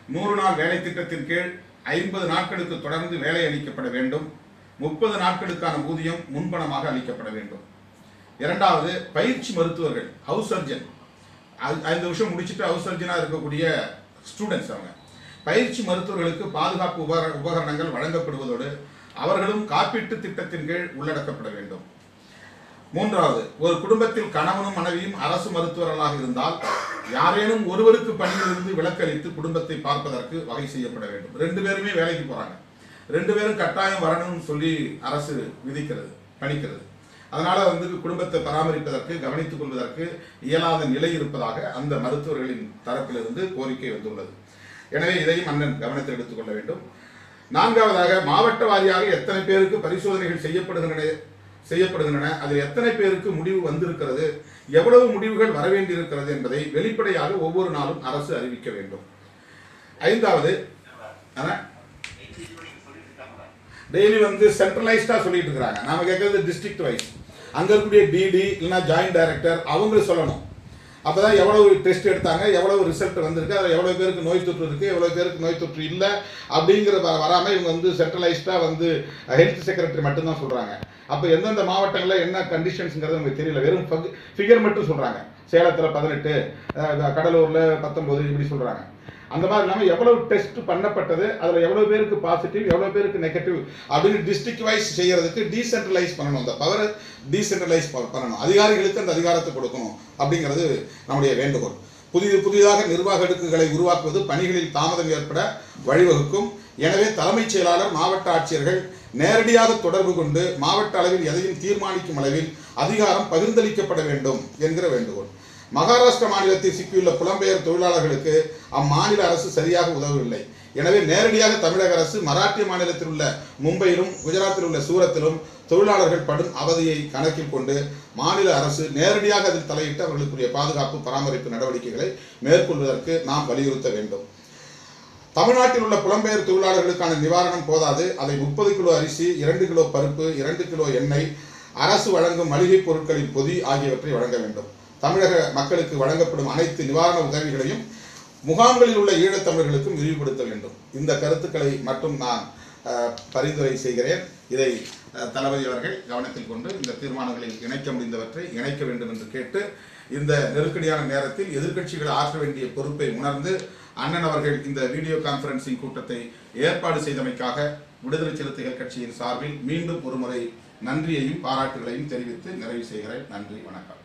நூறு நாள் வேலை திட்டத்தின் கீழ் ஐம்பது நாட்களுக்கு தொடர்ந்து வேலை அளிக்கப்பட வேண்டும் முப்பது நாட்களுக்கான ஊதியம் முன்பணமாக அளிக்கப்பட வேண்டும் இரண்டாவது பயிற்சி மருத்துவர்கள் ஹவுஸ் சர்ஜன் ஐந்து வருஷம் முடிச்சுட்டு ஹவுஸ் சர்ஜனாக இருக்கக்கூடிய ஸ்டூடெண்ட்ஸ் அவங்க பயிற்சி மருத்துவர்களுக்கு பாதுகாப்பு உபகர உபகரணங்கள் வழங்கப்படுவதோடு அவர்களும் காப்பீட்டு திட்டத்தின் கீழ் உள்ளடக்கப்பட வேண்டும் மூன்றாவது ஒரு குடும்பத்தில் கணவனும் மனைவியும் அரசு மருத்துவர்களாக இருந்தால் யாரேனும் ஒருவருக்கு பணியிலிருந்து விலக்களித்து குடும்பத்தை பார்ப்பதற்கு வகை செய்யப்பட வேண்டும் ரெண்டு பேருமே வேலைக்கு போறாங்க ரெண்டு பேரும் கட்டாயம் வரணும்னு சொல்லி அரசு விதிக்கிறது பணிக்கிறது அதனால வந்து குடும்பத்தை பராமரிப்பதற்கு கவனித்துக் கொள்வதற்கு இயலாத நிலை இருப்பதாக அந்த மருத்துவர்களின் தரப்பிலிருந்து கோரிக்கை வந்துள்ளது எனவே இதையும் அண்ணன் கவனத்தில் எடுத்துக்கொள்ள வேண்டும் நான்காவதாக மாவட்ட வாரியாக எத்தனை பேருக்கு பரிசோதனைகள் செய்யப்படுகின்றன செய்யப்படுகின்றன அதில் எத்தனை பேருக்கு முடிவு வந்திருக்கிறது எவ்வளவு முடிவுகள் வர வேண்டியிருக்கிறது என்பதை வெளிப்படையாக ஒவ்வொரு நாளும் அரசு அறிவிக்க வேண்டும் ஐந்தாவது டெய்லி வந்து சென்ட்ரலைஸ்டா சொல்லிட்டு இருக்கிறாங்க நாம கேட்கறது டிஸ்ட்ரிக்ட் வைஸ் அங்க இருக்கக்கூடிய டிடி இல்லைன்னா ஜாயிண்ட் டைரக்டர் அவங்க சொல்லணும் அப்பதான் எவ்வளவு டெஸ்ட் எடுத்தாங்க எவ்வளவு ரிசல்ட் வந்திருக்கு அதில் எவ்வளவு பேருக்கு நோய் தொற்று இருக்கு எவ்வளவு பேருக்கு நோய் தொற்று இல்லை அப்படிங்கிற வ- வராம இவங்க வந்து சென்ட்ரலைஸ்டா வந்து ஹெல்த் செக்ரட்டரி மட்டும்தான் சொல்றாங்க அப்போ எந்தெந்த மாவட்டங்களில் என்ன கண்டிஷன்ஸ்ங்கிறது நமக்கு தெரியல வெறும் ஃபிகர் மட்டும் சொல்றாங்க சேலத்துல பதினெட்டு கடலூர்ல பத்தொன்பது இப்படி சொல்றாங்க அந்த மாதிரி இல்லாமல் எவ்வளவு டெஸ்ட் பண்ணப்பட்டது அதில் எவ்வளவு பேருக்கு பாசிட்டிவ் எவ்வளவு பேருக்கு நெகட்டிவ் அப்படின்னு டிஸ்ட்ரிக்ட் வைஸ் செய்யறதுக்கு டீசென்ட்ரலைஸ் பண்ணணும் அந்த பவரை டீசென்ட்ரலைஸ் பண்ணணும் அதிகாரிகளுக்கு அந்த அதிகாரத்தை கொடுக்கணும் அப்படிங்கிறது நம்முடைய வேண்டுகோள் புதிது புதிதாக நிர்வாக அடுக்குகளை உருவாக்குவது பணிகளில் தாமதம் ஏற்பட வழிவகுக்கும் எனவே தலைமைச் செயலாளர் மாவட்ட ஆட்சியர்கள் நேரடியாக தொடர்பு கொண்டு மாவட்ட அளவில் எதையும் தீர்மானிக்கும் அளவில் அதிகாரம் பகிர்ந்தளிக்கப்பட வேண்டும் என்கிற வேண்டுகோள் மகாராஷ்டிர மாநிலத்தில் சிக்கியுள்ள புலம்பெயர் தொழிலாளர்களுக்கு அம்மாநில அரசு சரியாக உதவவில்லை எனவே நேரடியாக தமிழக அரசு மராட்டிய மாநிலத்தில் உள்ள மும்பையிலும் குஜராத்தில் உள்ள சூரத்திலும் தொழிலாளர்கள் படும் அவதியை கணக்கில் கொண்டு மாநில அரசு நேரடியாக அதில் தலையிட்டு அவர்களுக்குரிய பாதுகாப்பு பராமரிப்பு நடவடிக்கைகளை மேற்கொள்வதற்கு நாம் வலியுறுத்த வேண்டும் தமிழ்நாட்டில் உள்ள புலம்பெயர் தொழிலாளர்களுக்கான நிவாரணம் போதாது அதை முப்பது கிலோ அரிசி இரண்டு கிலோ பருப்பு இரண்டு கிலோ எண்ணெய் அரசு வழங்கும் மளிகைப் பொருட்களின் பொதி ஆகியவற்றை வழங்க வேண்டும் தமிழக மக்களுக்கு வழங்கப்படும் அனைத்து நிவாரண உதவிகளையும் முகாம்களில் உள்ள ஈழத்தமிழர்களுக்கும் விரிவுபடுத்த வேண்டும் இந்த கருத்துக்களை மட்டும் நான் அஹ், பரிந்துரை செய்கிறேன் இதை அஹ், தளபதி அவர்கள் கவனத்தில் கொண்டு இந்த தீர்மானங்களில் இணைக்க முடிந்தவற்றை இணைக்க வேண்டும் என்று கேட்டு இந்த நெருக்கடியான நேரத்தில் எதிர்க்கட்சிகள் ஆற்ற வேண்டிய பொறுப்பை உணர்ந்து அண்ணன் அவர்கள் இந்த வீடியோ கான்பரன்சிங் கூட்டத்தை ஏற்பாடு செய்தமைக்காக விடுதலை சிறுத்தைகள் கட்சியின் சார்பில் மீண்டும் ஒருமுறை நன்றியையும் பாராட்டுகளையும் தெரிவித்து நிறைவு செய்கிறேன் நன்றி வணக்கம்